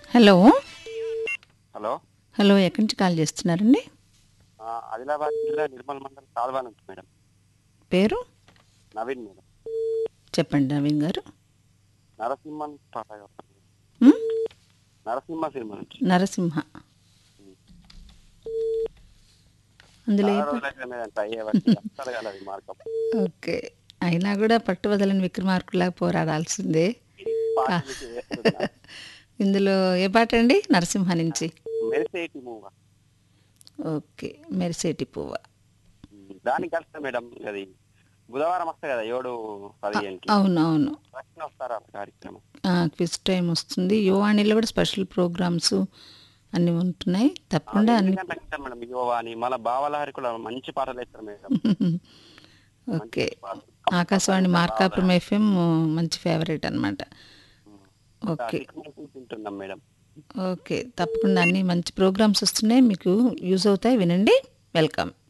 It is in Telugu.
హలో హలో హలో ఎక్కడి నుంచి కాల్ చేస్తున్నారండి ఆ, ఆదిలాబాద్ జిల్లా నిర్మల్ మండలం కాల్వా నుంచి మేడం పేరు నవీన్ మేడం చెప్పండి నవీన్ గారు నరసింహన్ పాట కావాలి. ఉమ్? నరసింహ సినిమా నుంచి నరసింహ అందులో ఏ చాలా పాట? రోజులైతే మేడం ట్రై చేయబట్టి అస్సలు కాలేదు మార్కప్ ఓకే అయినా కూడా పట్టు వదలని విక్రమార్కులాగా పోరాడాల్సిందే పాట మీకు వేస్తున్నా. ఇందులో ఏ పాట అండి నరసింహ నుంచి మెరిసేటి మూవ్ ఓకే మెరిసేటి పువ్వ దానికి కలిస్తే మేడం అది బుధవారం వస్తాయి కదా ఏడు పదిహేనుకి అవును అవును ప్రశ్న వస్తారా కార్యక్రమం క్విజ్ టైం వస్తుంది యువాణిలో కూడా స్పెషల్ ప్రోగ్రామ్స్ అన్నీ ఉంటున్నాయి తప్పకుండా అన్ని ఎన్ని గంటలకు ఇస్తారు మేడం యువ అని మళ్ళీ బావలహరి కూడా మంచి పాటలు వేస్తారు madam okay Akashvani Markapuram FM మంచి ఫేవరెట్ అనమాట ఓకే తింటున్నాం మేడం ఓకే తప్పకుండా అన్ని మంచి ప్రోగ్రామ్స్ వస్తున్నాయి మీకు యూజ్ అవుతాయి వినండి వెల్కమ్